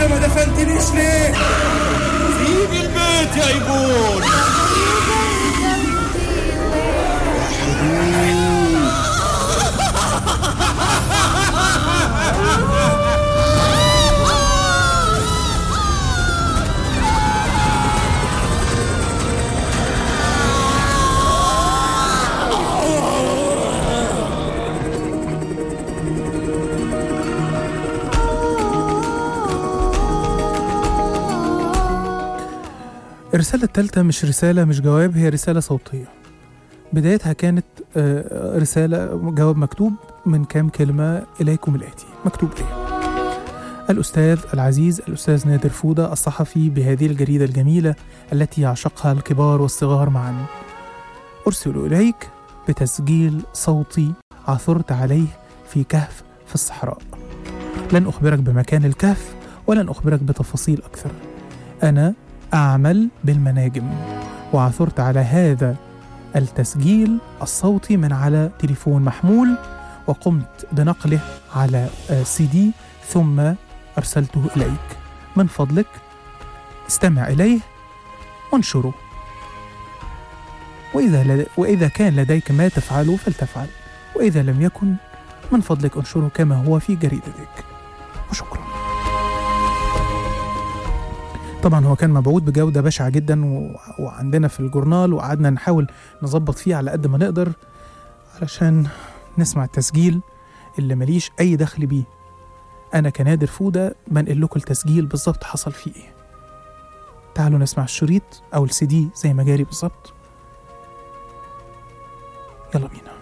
لسه ما دفنتنيش ليه سيب البيت يا ايبون الرسالة التالتة مش رسالة مش جواب هي رسالة صوتية بدايتها كانت آه، رسالة جواب مكتوب من كام كلمة إليكم الآتي مكتوب إيه الأستاذ العزيز الأستاذ نادر فودة الصحفي بهذه الجريدة الجميلة التي يعشقها الكبار والصغار معا أرسل إليك بتسجيل صوتي عثرت عليه في كهف في الصحراء لن أخبرك بمكان الكهف ولن أخبرك بتفاصيل أكثر أنا أعمل بالمناجم وعثرت على هذا التسجيل الصوتي من على تليفون محمول وقمت بنقله على آه، سي دي ثم أرسلته إليك من فضلك استمع إليه وانشره وإذا, لد... وإذا كان لديك ما تفعله فلتفعل وإذا لم يكن من فضلك انشره كما هو في جريدتك وشكرا طبعا هو كان مبعوث بجودة بشعة جدا و... وعندنا في الجورنال وقعدنا نحاول نظبط فيه على قد ما نقدر علشان نسمع التسجيل اللي ماليش أي دخل بيه أنا كنادر فودة بنقل لكم التسجيل بالظبط حصل فيه إيه تعالوا نسمع الشريط أو السي دي زي ما جاري بالظبط يلا بينا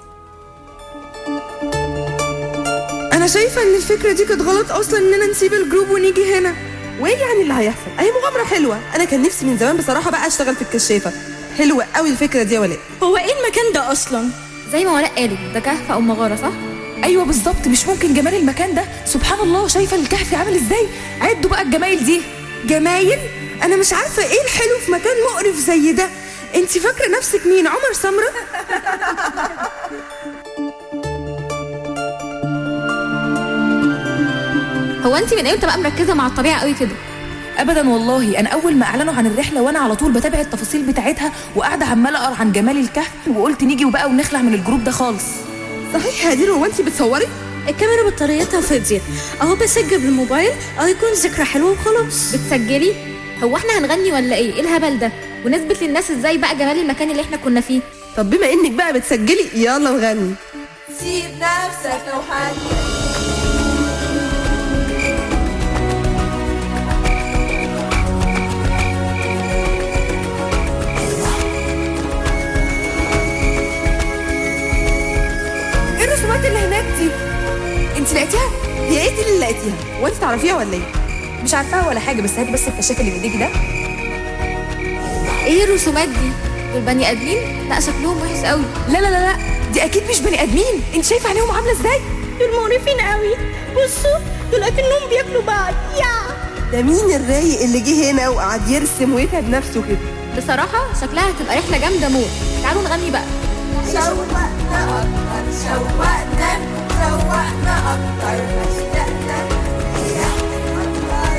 انا شايفه ان الفكره دي كانت غلط اصلا اننا نسيب الجروب ونيجي هنا وايه يعني اللي هيحصل اهي مغامره حلوه انا كان نفسي من زمان بصراحه بقى اشتغل في الكشافه حلوه قوي الفكره دي يا ولاء هو ايه المكان ده اصلا زي ما ولاء قالت ده كهف او مغاره صح ايوه بالظبط مش ممكن جمال المكان ده سبحان الله شايفه الكهف عامل ازاي عدوا بقى الجمايل دي جمايل انا مش عارفه ايه الحلو في مكان مقرف زي ده انت فاكره نفسك مين عمر سمره هو انت من امتى بقى مركزه مع الطبيعه قوي كده ابدا والله انا اول ما اعلنوا عن الرحله وانا على طول بتابع التفاصيل بتاعتها وقاعده عماله اقرا عن جمال الكهف وقلت نيجي وبقى ونخلع من الجروب ده خالص صحيح يا هدير هو انت بتصوري الكاميرا بطاريتها فضيت اهو بسجل بالموبايل او يكون ذكرى حلوه وخلاص بتسجلي هو احنا هنغني ولا ايه ايه الهبل ده ونثبت للناس ازاي بقى جمال المكان اللي احنا كنا فيه طب بما انك بقى بتسجلي يلا نغني سيب نفسك لو حد ايه الرسومات اللي هناك دي انت لقيتيها هي ايه دي اللي لقيتيها وانت تعرفيها ولا ايه مش عارفاها ولا حاجه بس هات بس الكشاف اللي بايديكي ده ايه الرسومات دي دول بني ادمين لا شكلهم وحش قوي لا لا لا لا دي اكيد مش بني ادمين انت شايفه عينيهم عامله ازاي دول مقرفين قوي بصوا دول اكنهم بياكلوا بعض يا ده مين الرايق اللي جه هنا وقعد يرسم ويتعب نفسه كده بصراحه شكلها هتبقى رحله جامده موت تعالوا نغني بقى شوقنا أكتر شوقنا شوقنا أكتر اشتقنا يا أكتر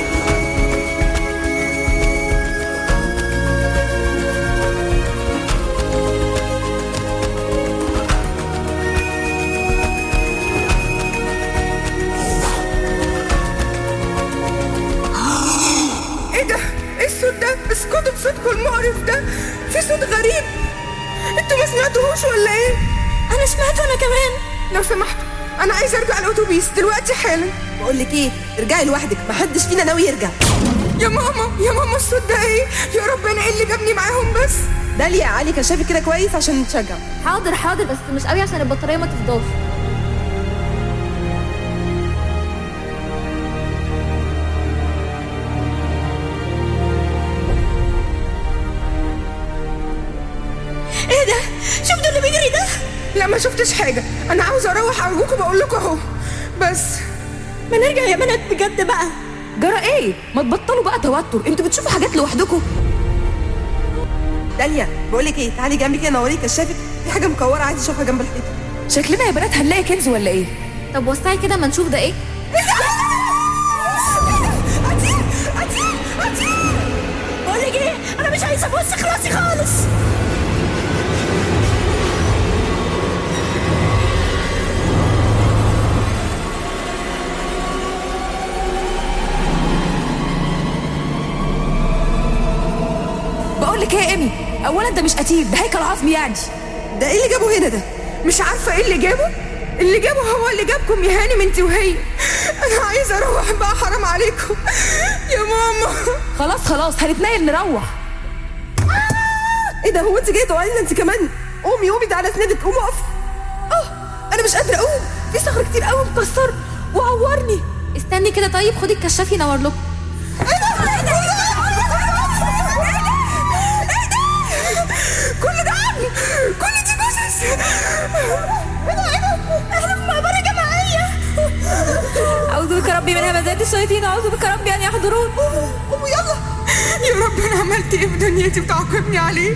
ايه ده ايه الصوت ده اسكتوا بصوتكم المقرف ده في صوت غريب انتوا ما سمعتوهوش ولا ايه انا سمعت انا كمان لو سمحتوا انا عايزه ارجع الاتوبيس دلوقتي حالا بقول لك ايه ارجعي لوحدك محدش فينا ناوي يرجع يا ماما يا ماما الصوت ده ايه يا رب انا ايه اللي جابني معاهم بس داليا يا علي كشافي كده كويس عشان نتشجع حاضر حاضر بس مش قوي عشان البطاريه ما تفضاش ايه ده شفتوا اللي بيجري ده لا ما شفتش حاجه انا عاوزه اروح ارجوكم بقول لكم اهو بس ما نرجع يا بنات بجد بقى جرى ايه ما تبطلوا بقى توتر انتوا بتشوفوا حاجات لوحدكم داليا بقول لك ايه تعالي جنبي كده نوري كشافك في حاجه مكوره عايزه اشوفها جنب الحيطه شكلنا يا بنات هنلاقي كنز ولا ايه طب وسعي كده ما نشوف ده ايه جه انا مش عايزه ابص خلاصي خالص بقول لك ايه يا ايمي اولا ده مش قتيل ده هيكل عظمي يعني ده ايه اللي جابه هنا ده مش عارفه ايه اللي جابه اللي جابه هو اللي جابكم يا هانم انت وهي انا عايزه اروح بقى حرام عليكم يا ماما خلاص خلاص هنتنقل نروح ايه ده هو انت جايه تقعدي لنا انت كمان قومي قومي تعالى اسندك قومي اقفي اه انا مش قادره اقوم في صخر كتير قوي مكسر وعورني استني كده طيب خدي الكشاف ينور لكم كل ده عم كل دي جثث ايه ده ايه ده احنا في مقبره جماعيه اعوذ بك ربي من همزات الشياطين اعوذ بك ربي ان يحضرون قوموا يلا يا رب انا عملت ايه في دنيتي بتعاقبني عليه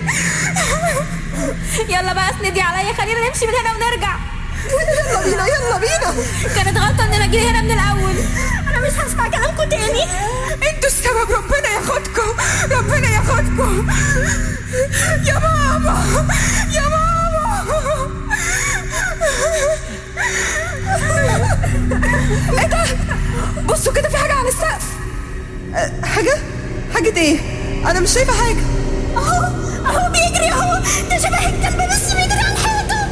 يلا بقى اسندي عليا خلينا نمشي من هنا ونرجع يلا بينا يلا بينا كانت غلطه ان انا اجي هنا من الاول انا مش هسمع كلامكم تاني انتوا السبب ربنا ياخدكم ربنا ياخدكم يا ماما يا ماما ايه ده بصوا كده في حاجه على السقف حاجه حاجه ايه انا مش شايفه حاجه اهو اهو بيجري اهو ده شبه الكلب بس بيجري على الحيطه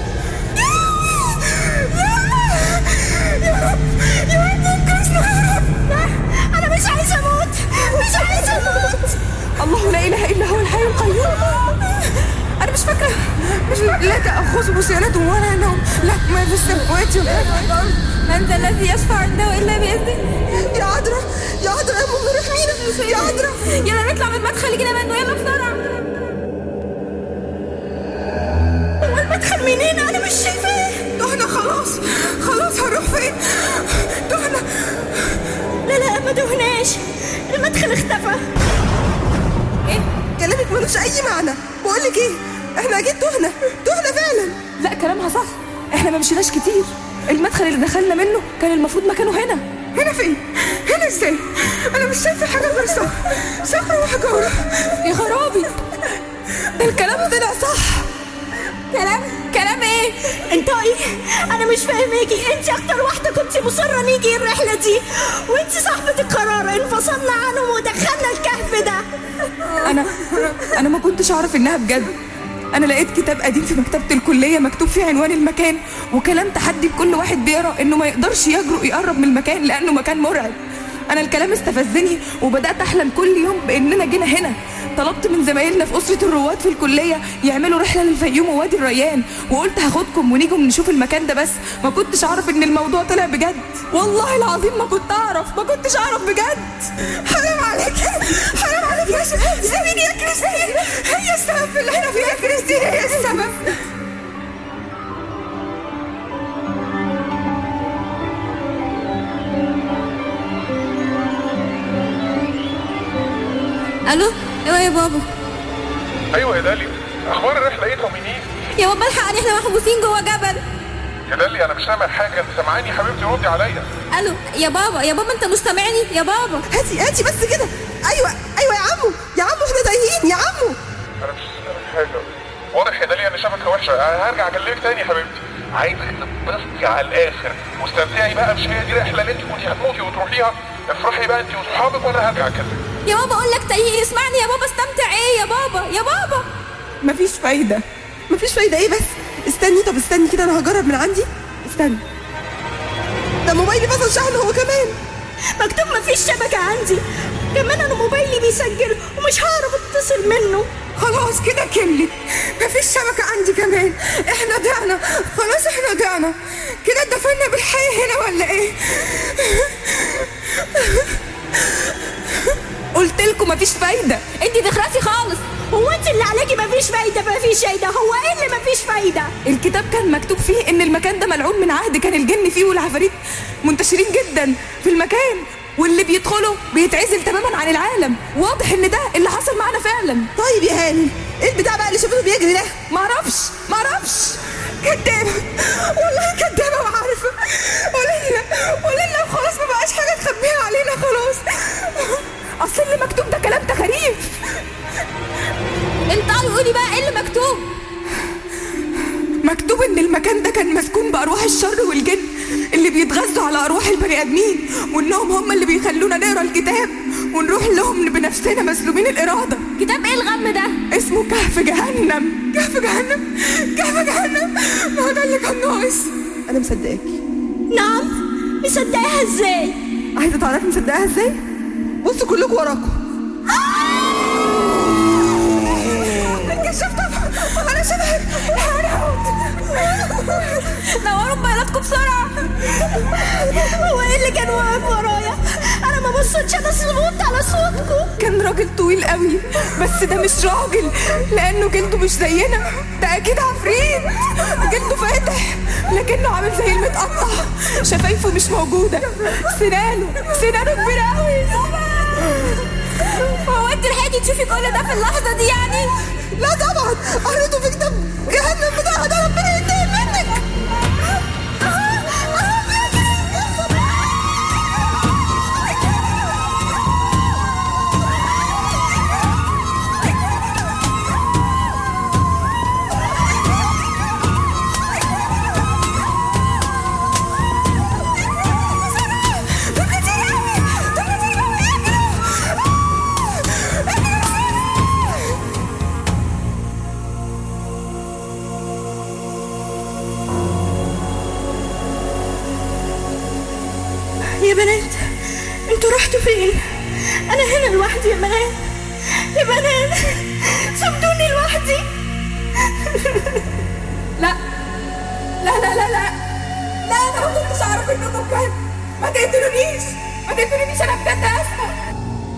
يا رب يا رب انقذنا يا رب انا مش عايزه اموت مش عايزه اموت الله لا اله الا هو الحي القيوم انا مش فاكره مش لا تاخذه سنه ولا نوم لا ما في السماوات ولا في الارض من ذا الذي يشفع عنده الا باذنه يا عذرا يا عذرا يا ام رحمينا يا عذرا يلا نطلع من المدخل يجينا منه يلا بسرعه هو المدخل منين انا مش شايفاه تهنا خلاص خلاص هنروح فين تهنا لا لا ما دهناش المدخل اختفى كلامك ملوش اي معنى بقول لك ايه احنا اكيد تهنا تهنا فعلا لا كلامها صح احنا ما مشيناش كتير المدخل اللي دخلنا منه كان المفروض مكانه هنا هنا فين هنا ازاي انا مش شايفه حاجه غير صخر صخر وحجاره يا خرابي ده الكلام طلع صح كلام كلام ايه انتي انا مش فاهماكي انت اكتر واحده كنت مصره نيجي الرحله دي وانت صاحبه القرار انفصلنا عنهم ودخلنا الكهف ده انا انا ما كنتش اعرف انها بجد انا لقيت كتاب قديم في مكتبه الكليه مكتوب فيه عنوان المكان وكلام تحدي لكل واحد بيقرا انه ما يقدرش يجرؤ يقرب من المكان لانه مكان مرعب انا الكلام استفزني وبدات احلم كل يوم باننا جينا هنا طلبت من زمايلنا في اسره الرواد في الكليه يعملوا رحله للفيوم ووادي الريان وقلت هاخدكم ونيجوا نشوف المكان ده بس ما كنتش اعرف ان الموضوع طلع بجد والله العظيم ما كنت اعرف ما كنتش اعرف بجد حرام عليك حرام عليك يا س- سيبيني يا كريستين هي السبب في اللي احنا فيه يا كريستين هي السبب الو ايوه يا بابا ايوه يا داليا اخبار الرحله ايه طمنيني يا بابا الحقني احنا محبوسين جوه جبل يا داليا انا مش سامع حاجه انت سامعاني يا حبيبتي ردي عليا الو يا بابا يا بابا انت مش سامعني يا بابا هاتي هاتي بس كده ايوه ايوه يا عمو يا عمو احنا تايهين يا عمو انا مش سامع حاجه واضح يا داليا ان شبكه وحشه أنا هرجع اكلمك تاني يا حبيبتي عايزك تتبسطي على الاخر واستمتعي بقى مش هي دي الرحله اللي انت كنتي هتموتي وتروحيها افرحي بقى انت واصحابك وانا هرجع اكلمك يا بابا اقول لك تايه اسمعني يا بابا استمتع ايه يا بابا يا بابا مفيش فايده مفيش فايده ايه بس استني طب استني كده انا هجرب من عندي استني ده موبايلي فصل شحن هو كمان مكتوب مفيش شبكه عندي كمان انا موبايلي بيسجل ومش هعرف اتصل منه خلاص كده كملت مفيش شبكة عندي كمان احنا ضعنا خلاص احنا ضعنا كده اتدفنا بالحي هنا ولا ايه قلت لكم مفيش فايده انت تخرسي خالص هو انت اللي عليكي مفيش فايده مفيش فايده هو ايه اللي مفيش فايده الكتاب كان مكتوب فيه ان المكان ده ملعون من عهد كان الجن فيه والعفاريت منتشرين جدا في المكان واللي بيدخله بيتعزل تماما عن العالم واضح ان ده اللي حصل معانا فعلا طيب يا هاني ايه البتاع بقى اللي شافته بيجري ده معرفش معرفش كدابة والله كدابة وعارفة قولي لنا قولي لنا وخلاص ما بقاش حاجة تخبيها علينا خلاص اصل اللي مكتوب ده كلام تخاريف بيتغذوا على ارواح البني ادمين وانهم هم اللي بيخلونا نقرا الكتاب ونروح لهم بنفسنا مسلوبين الاراده كتاب ايه الغم ده اسمه كهف جهنم كهف جهنم كهف جهنم ما هو ده اللي كان ناقص انا مصدقاكي نعم مصدقاها ازاي عايزه تعرفي مصدقاها ازاي بصوا كلكم وراكم كشفت انا شبهك نوروا موبايلاتكم بسرعه هو ايه اللي كان واقف ورايا انا ما بصيتش انا صوت على صوتكم كان راجل طويل قوي بس ده مش راجل لانه جلده مش زينا ده اكيد عفريت جلده فاتح لكنه عامل زي المتقطع شفايفه مش موجوده سنانه سنانه كبيره قوي هو انت لحقتي تشوفي كل ده في اللحظه دي يعني لا طبعا قريته في كتاب جهنم بتاع ده ربنا ينتقم منك يا بنات انتوا رحتوا فين انا هنا لوحدي يا بنات يا بنات سيبوني لوحدي لا لا لا لا لا لا انا ما كنتش اعرف انكم كده ما تقتلونيش ما تقتلونيش انا بجد اسفه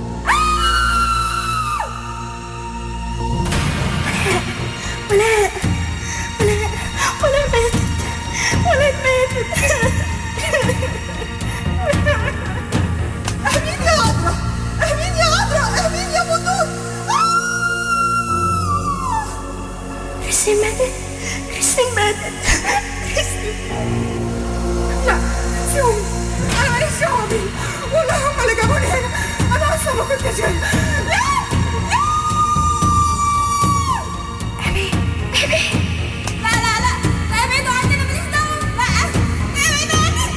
ولا ولا ولا ماتت ولا ماتت امين يا عذرا امين يا عذرا امين يا بطول كريستين ماتت كريستين ماتت كريستين لا سيبوني انا ماليش دعوه بيه والله هم اللي جابوني هنا انا اصلا ما كنتش هنا لا لا لا لا لا ابعدوا عني انا ماليش دعوه لا ابعدوا عني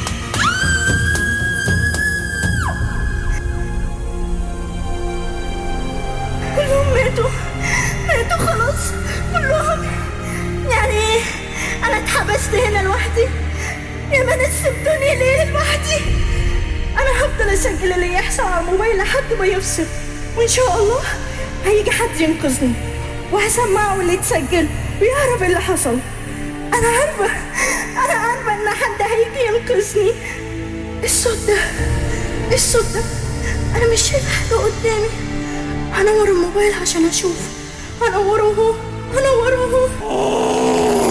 كلهم ماتوا ماتوا خلاص كلهم يعني ايه انا اتحبست هنا لوحدي يا بنات سبتوني ليه لوحدي انا هفضل اسجل اللي يحصل على الموبايل لحد ما يفصل وان شاء الله هيجي حد ينقذني وهسمعه اللي اتسجل ويعرف اللي حصل انا عارفه انا عارفه ان حد هيجي ينقذني الصوت ده الصوت ده انا مش شايفه حاجه قدامي هنور الموبايل عشان اشوف هنوره اهو هنوره اهو